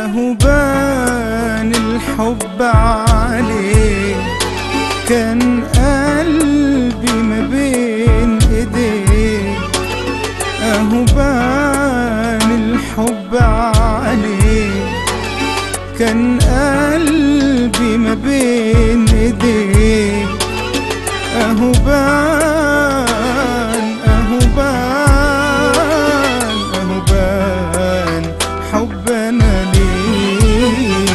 اهو بان الحب عليه كان قلبي ما بين ايديه اهو بان الحب عليه كان قلبي ما بين ايديه اهو بان اهو بان اهو بان حبنا ليك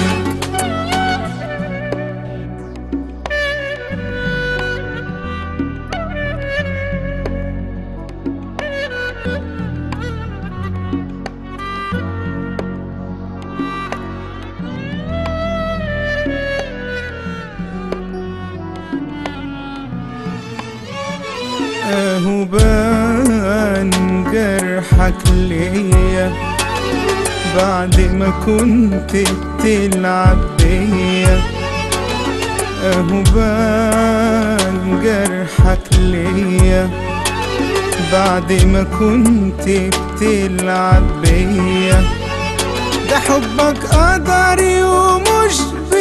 اهو بان جرحك ليا بعد ما كنت بتلعب بيا اهو بان جرحك ليا بعد ما كنت بتلعب بيا ده حبك قدري ومش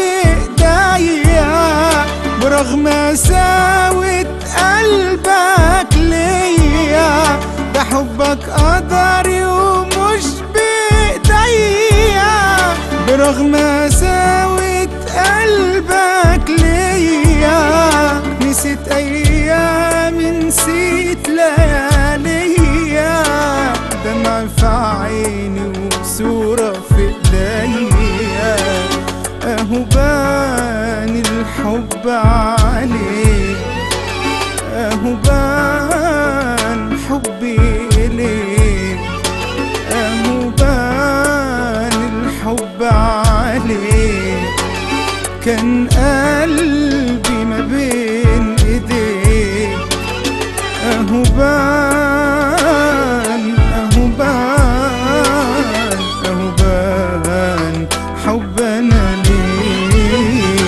بإيديا برغم قساوة قلبك ليا ده حبك قدري ومش بإيديا برغم قساوة قلبك ليا نسيت أيام نسيت لياليا دمع في عيني وصورة في ايديا اهو بان الحب عليه اهو بان حبي اليك اهو بان الحب عليه كان قلبي ما بين ايديك اهو بان اهو بان اهو بان حبنا ليك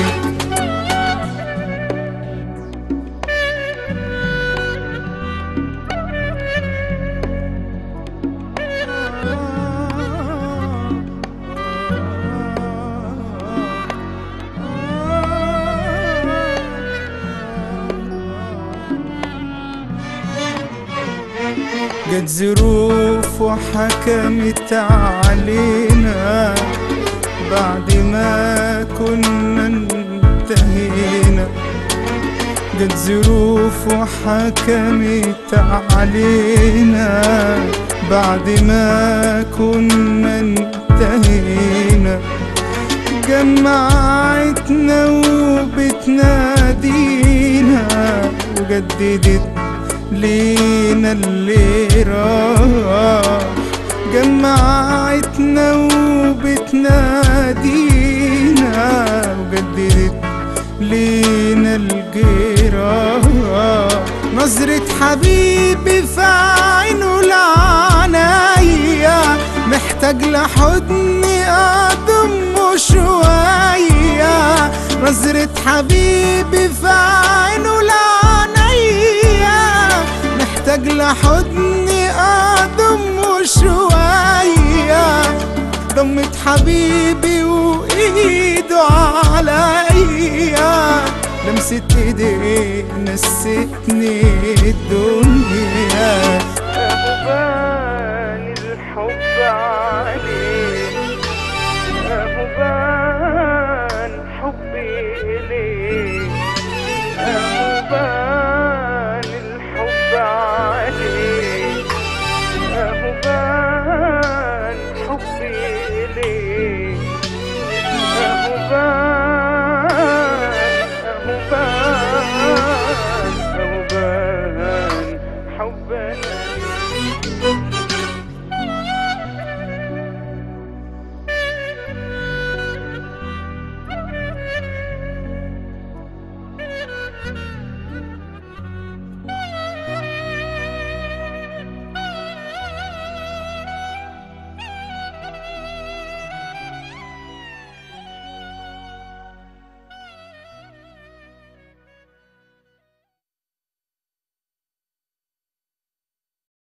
جت ظروف وحكمت علينا بعد ما كنا انتهينا جت ظروف وحكمت علينا بعد ما كنا انتهينا جمعتنا وبتنادينا وجددت لينا اللي راح جمعتنا وبتنادينا وجددت لينا الجراح نظرة حبيبي في عينه العناية محتاج لحضني أضمه شوية نظرة حبيبي في عينه العناية محتاج لحضني أضمه شوية ضمت حبيبي وإيده عليا لمسة ايديه نستني الدنيا أهبان الحب عليك أهبان حبي إليك أهبان الحب عليك أهبان حبي إليك